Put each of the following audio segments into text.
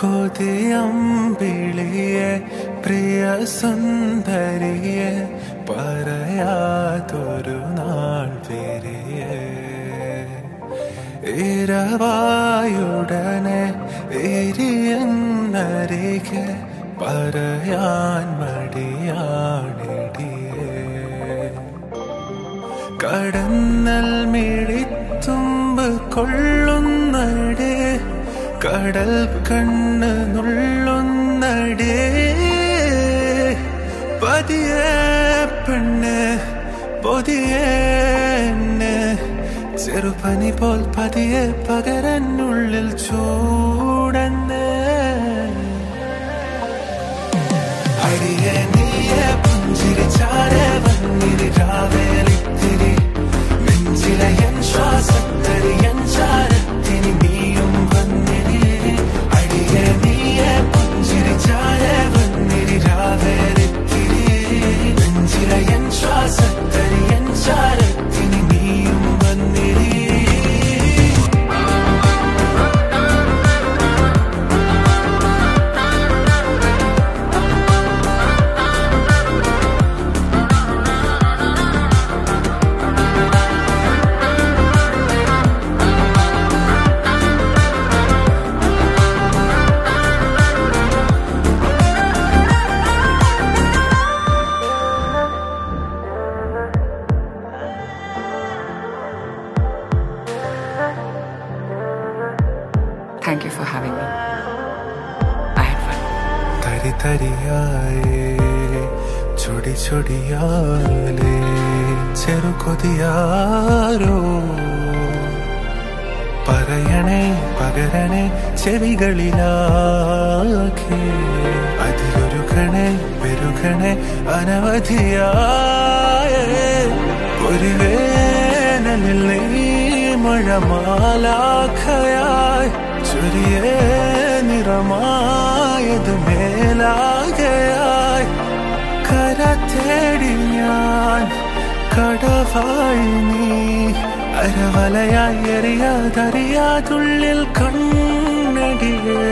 കൊതിയമ്പിളിയെ പ്രിയ സുന്ദരിയെ പറയാതൊരു നാൾ വരിയേ ഇരവായുടനെ എരിയെന്നരികെ പറയാൻ മടിയാണിടിയേ കടന്നൽ മിഴിത്തുമ്പ് കൊള്ളുന്നടേ കടൽ കണ്ണ് നുള്ളുന്നടേ പതിയെ പെണ്ണ് പൊതിയെ എന്നെ ചെറുപനി പോൽ പതിയെ പകരനുള്ളിൽ ചൂടന്നെ അടിയെ നീയെ പുഞ്ചിരിച്ചാരെ വന്നിരി രാവേലിത്തിരി നെഞ്ചിലെ എൻ ശ്വാസത്തരി എൻ ചാരത്തിനി നീയും വന്നിരി അടിയെ നീയെ പുഞ്ചിരിച്ചാരെ വന്നിരി രാവേലിത്തിരി നെഞ്ചിലെ എൻ ശ്വാസത്തരി എൻ ചാരത്തിനി നീയും വന്നിരി Thank you for having me. I had fun. തരി തരിയായേ ചൊടി ചൊടിയാലേ ചെറുകൊതിയാരോ പറയണേ പകരണേ ചെവികളിലാകെ അതിലൊരുകണേ പെരുകണേ അനവധിയായ ഒരു വേനലിൽ നീ മഴമാലാഖയായി ചൊരിയേ നിറമായത് മേലാകയായി കര തേടി ഞാൻ കടവായി നീ അരവലയായി എറിയാതറിയാതുള്ളിൽ കണ്ണടിയേ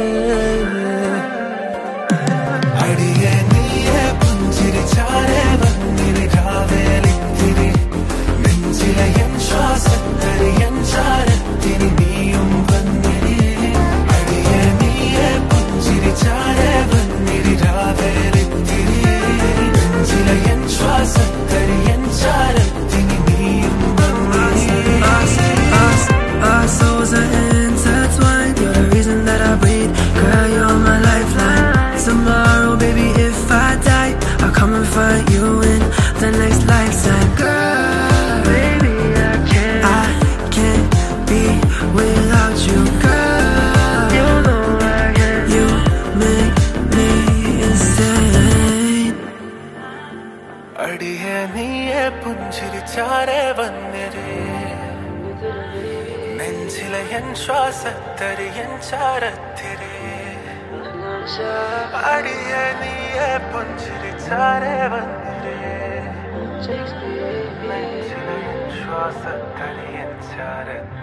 അടിയെ നീയെ പുഞ്ചിരിച്ചാരെ വന്നിരി രാവേലിത്തിരി നെഞ്ചിലെ എൻ ശ്വാസത്തരി എൻ ചാരത്തിനി നീയും വന്നിരി അടിയെ നീയെ പുഞ്ചിരിച്ചാരെ വന്നിരി രാവേലിത്തിരി നെഞ്ചിലെ എൻ ശ്വാസത്തരി എൻ ചാരത്തിനി നീയും വന്നിരി Us, our souls are intertwined. You're the reason that I breathe. Girl, you're my lifeline. Tomorrow, baby, if I die, I'll come and find you in the next lifetime. Girl, baby, I can't, I can't be without you. Girl, you know I can't. You make me insane. അടിയെ നീയെ പുഞ്ചിരിച്ചാരെ വന്നിരേ നെഞ്ചിലെ N ശ്വാസത്തരി N ചാരത്തിരേ അടിയെ നീയെ പുഞ്ചിരിച്ചാരെ വന്നിരേ നെഞ്ചിലെ N ശ്വാസത്തരി N ചാരത്തിരേ